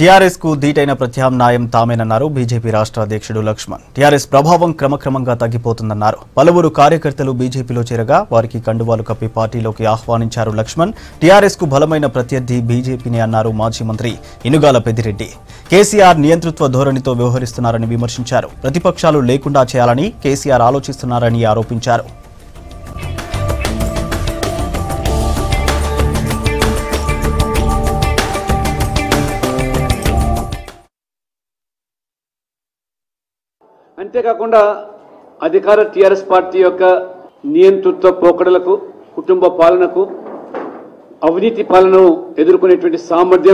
TRS కు ధీటైన ప్రత్యామ్నాయం తామేనన్నారు BJP రాష్ట్ర అధ్యక్షుడు లక్ష్మణ్ టీఆర్ఎస్ ప్రభావం క్రమక్రమంగా తగ్గిపోతుందన్నారు పలువురు కార్యకర్తలు బీజేపీలో చేరగా వారికి కండువాలు కప్పి పార్టీలోకి ఆహ్వానించారు లక్ష్మణ్ టీఆర్ఎస్ కు బలమైన ప్రత్యర్థి బీజేపీని అన్నారు మాజీ మంత్రి ఇనుగాల పెద్దిరెడ్డి కేసీఆర్ నియంతృత్వ ధోరణితో వ్యవహరిస్తున్నారని విమర్శించారు ప్రతిపక్షాలు లేకుండా చేయాలని కేసీఆర్ ఆలోచిస్తున్నారని ఆరోపించారు అంతేకాకుండా అధికార టీఆర్ఎస్ పార్టీ యొక్క నియంతృత్వ పోకడలకు కుటుంబ పాలనకు అవినీతి పాలనను ఎదుర్కొనేటువంటి సామర్థ్యం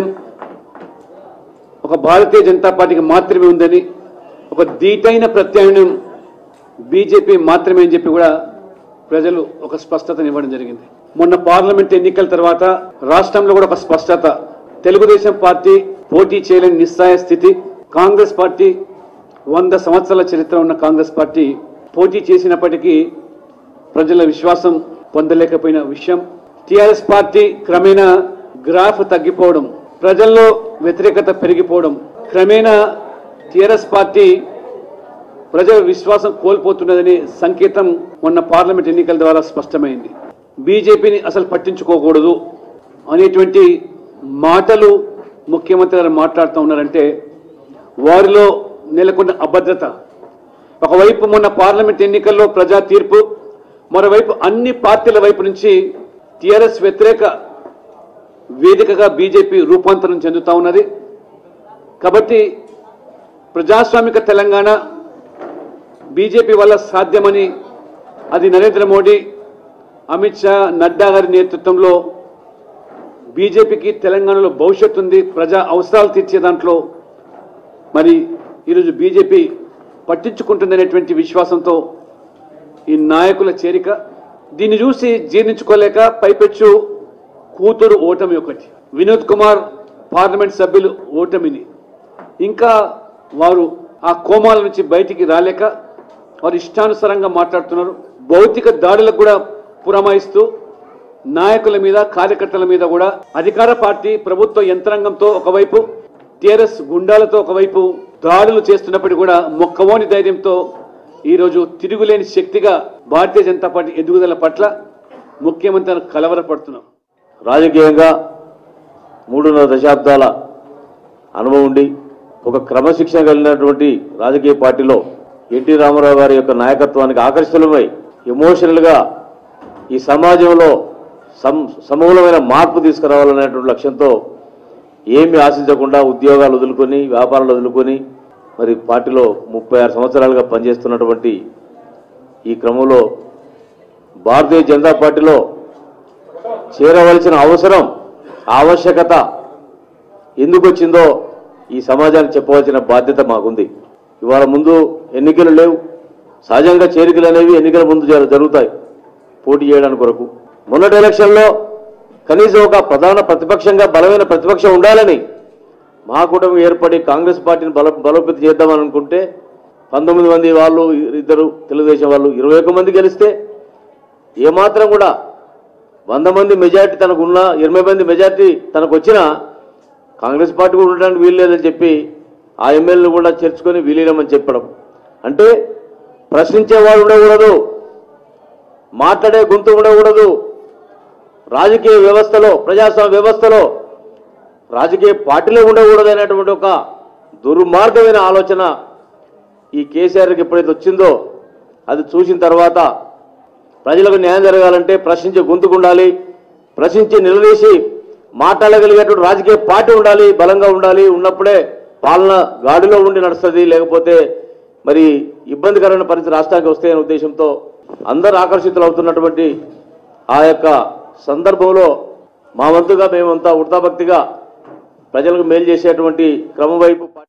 ఒక భారతీయ జనతా పార్టీకి మాత్రమే ఉందని ఒక ధీటైన ప్రత్యామ్నాయం బీజేపీ మాత్రమే అని చెప్పి కూడా ప్రజలు ఒక స్పష్టతనివ్వడం జరిగింది మొన్న పార్లమెంట్ ఎన్నికల తర్వాత రాష్ట్రంలో కూడా ఒక స్పష్టత తెలుగుదేశం పార్టీ పోటీ చేయలేని నిస్సాయ స్థితి కాంగ్రెస్ పార్టీ వంద సంవత్సరాల చరిత్ర ఉన్న కాంగ్రెస్ పార్టీ పోటీ చేసినప్పటికీ ప్రజల విశ్వాసం పొందలేకపోయిన విషయం టిఆర్ఎస్ పార్టీ క్రమేణా గ్రాఫ్ తగ్గిపోవడం ప్రజల్లో వ్యతిరేకత పెరిగిపోవడం క్రమేణా టిఆర్ఎస్ పార్టీ ప్రజల విశ్వాసం కోల్పోతున్నదని సంకేతం మొన్న పార్లమెంట్ ఎన్నికల ద్వారా స్పష్టమైంది బీజేపీని అసలు పట్టించుకోకూడదు అనేటువంటి మాటలు ముఖ్యమంత్రి గారు మాట్లాడుతూ ఉన్నారంటే వారిలో నెలకొన్న అభద్రత ఒకవైపు మొన్న పార్లమెంట్ ఎన్నికల్లో ప్రజా తీర్పు మరోవైపు అన్ని పార్టీల వైపు నుంచి టిఆర్ఎస్ వ్యతిరేక వేదికగా బీజేపీ రూపాంతరం చెందుతా ఉన్నది కాబట్టి ప్రజాస్వామిక తెలంగాణ బీజేపీ వల్ల సాధ్యమని అది నరేంద్ర మోడీ అమిత్ షా నడ్డా గారి నేతృత్వంలో బీజేపీకి తెలంగాణలో భవిష్యత్తు ఉంది ప్రజా అవసరాలు తీర్చే దాంట్లో మరి ఈరోజు బీజేపీ పట్టించుకుంటుందనేటువంటి విశ్వాసంతో ఈ నాయకుల చేరిక దీన్ని చూసి జీర్ణించుకోలేక పైపెచ్చు కూతురు ఓటమి ఒకటి వినోద్ కుమార్ పార్లమెంట్ సభ్యులు ఓటమిని ఇంకా వారు ఆ కోమాల నుంచి బయటికి రాలేక వారు ఇష్టానుసారంగా మాట్లాడుతున్నారు భౌతిక దాడులకు కూడా పురమాయిస్తూ నాయకుల మీద కార్యకర్తల మీద కూడా అధికార పార్టీ ప్రభుత్వ యంత్రాంగంతో ఒకవైపు టీఆర్ఎస్ గుండాలతో ఒకవైపు దాడులు చేస్తున్నప్పటికీ కూడా మొక్కవోని ధైర్యంతో ఈరోజు తిరుగులేని శక్తిగా భారతీయ జనతా పార్టీ ఎదుగుదల పట్ల ముఖ్యమంత్రి కలవరపడుతున్నాం రాజకీయంగా మూడున్నర దశాబ్దాల అనుభవం ఉండి ఒక క్రమశిక్షణ కలిగినటువంటి రాజకీయ పార్టీలో ఎన్టీ రామారావు గారి యొక్క నాయకత్వానికి ఆకర్షితులమై ఎమోషనల్గా ఈ సమాజంలో సమ సమూలమైన మార్పు తీసుకురావాలనేటువంటి లక్ష్యంతో ఏమి ఆశించకుండా ఉద్యోగాలు వదులుకొని వ్యాపారాలు వదులుకొని మరి పార్టీలో ముప్పై ఆరు సంవత్సరాలుగా పనిచేస్తున్నటువంటి ఈ క్రమంలో భారతీయ జనతా పార్టీలో చేరవలసిన అవసరం ఆవశ్యకత ఎందుకు వచ్చిందో ఈ సమాజానికి చెప్పవలసిన బాధ్యత మాకుంది ఇవాళ ముందు ఎన్నికలు లేవు సహజంగా చేరికలు అనేవి ఎన్నికల ముందు జరు- జరుగుతాయి పోటీ చేయడానికి కొరకు మొన్నటి ఎలక్షన్లో కనీసం ఒక ప్రధాన ప్రతిపక్షంగా బలమైన ప్రతిపక్షం ఉండాలని మా కూటమి ఏర్పడి కాంగ్రెస్ పార్టీని బల బలోపేతం చేద్దామని అనుకుంటే పంతొమ్మిది మంది వాళ్ళు ఇద్దరు తెలుగుదేశం వాళ్ళు ఇరవై ఒక్క మంది గెలిస్తే ఏమాత్రం కూడా వంద మంది మెజార్టీ తనకు ఉన్న ఇరవై మంది మెజార్టీ తనకు వచ్చినా కాంగ్రెస్ పార్టీ కూడా ఉండడానికి వీలు లేదని చెప్పి ఆ ఎమ్మెల్యేలు కూడా చేర్చుకొని వీలీనమని చెప్పడం అంటే ప్రశ్నించేవాడు ఉండకూడదు మాట్లాడే గొంతు ఉండకూడదు రాజకీయ వ్యవస్థలో ప్రజాస్వామ్య వ్యవస్థలో రాజకీయ పార్టీలో ఉండకూడదు అనేటువంటి ఒక దుర్మార్గమైన ఆలోచన ఈ కేసీఆర్కి ఎప్పుడైతే వచ్చిందో అది చూసిన తర్వాత ప్రజలకు న్యాయం జరగాలంటే ప్రశ్నించే గొంతుకు ఉండాలి ప్రశ్నించి నిలదీసి మాట్లాడగలిగేటువంటి రాజకీయ పార్టీ ఉండాలి బలంగా ఉండాలి ఉన్నప్పుడే పాలన గాడిలో ఉండి నడుస్తుంది లేకపోతే మరి ఇబ్బందికరమైన పరిస్థితి రాష్ట్రానికి వస్తాయనే ఉద్దేశంతో అందరూ ఆకర్షితులు అవుతున్నటువంటి ఆ యొక్క సందర్భంలో మా వంతుగా మేమంతా ఉడతాభక్తిగా ప్రజలకు మేలు చేసేటువంటి క్రమం వైపు